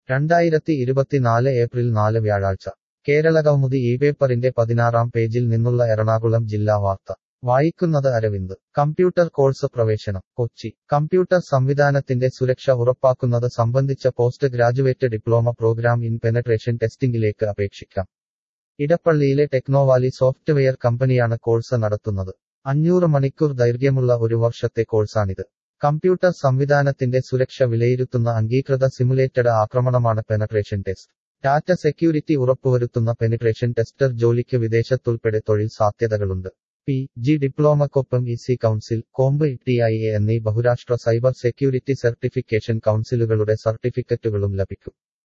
രണ്ടായിരത്തി ഇരുപത്തിനാല് ഏപ്രിൽ നാല് വ്യാഴാഴ്ച കേരളകൗമുദി ഈ പേപ്പറിന്റെ പതിനാറാം പേജിൽ നിന്നുള്ള എറണാകുളം ജില്ലാ വാർത്ത വായിക്കുന്നത് അരവിന്ദ് കമ്പ്യൂട്ടർ കോഴ്സ് പ്രവേശനം കൊച്ചി കമ്പ്യൂട്ടർ സംവിധാനത്തിന്റെ സുരക്ഷ ഉറപ്പാക്കുന്നത് സംബന്ധിച്ച post graduate diploma program in penetration ടെസ്റ്റിംഗിലേക്ക് അപേക്ഷിക്കാം ഇടപ്പള്ളിയിലെ ടെക്നോവാലി സോഫ്റ്റ്വെയർ കമ്പനിയാണ് കോഴ്സ് നടത്തുന്നത് അഞ്ഞൂറ് മണിക്കൂർ ദൈർഘ്യമുള്ള ഒരു വർഷത്തെ കോഴ്സാണിത് കമ്പ്യൂട്ടർ സംവിധാനത്തിന്റെ സുരക്ഷ വിലയിരുത്തുന്ന അംഗീകൃത സിമുലേറ്റഡ് ആക്രമണമാണ് പെനട്രേഷൻ ടെസ്റ്റ് ഡാറ്റ സെക്യൂരിറ്റി ഉറപ്പുവരുത്തുന്ന പെനിട്രേഷൻ ടെസ്റ്റർ ജോലിക്ക് വിദേശത്തുൾപ്പെടെ തൊഴിൽ സാധ്യതകളുണ്ട് പി ജി ഡിപ്ലോമക്കൊപ്പം E C council comp T I A എന്നീ ബഹുരാഷ്ട്ര സൈബർ സെക്യൂരിറ്റി സർട്ടിഫിക്കേഷൻ കൗൺസിലുകളുടെ സർട്ടിഫിക്കറ്റുകളും ലഭിക്കും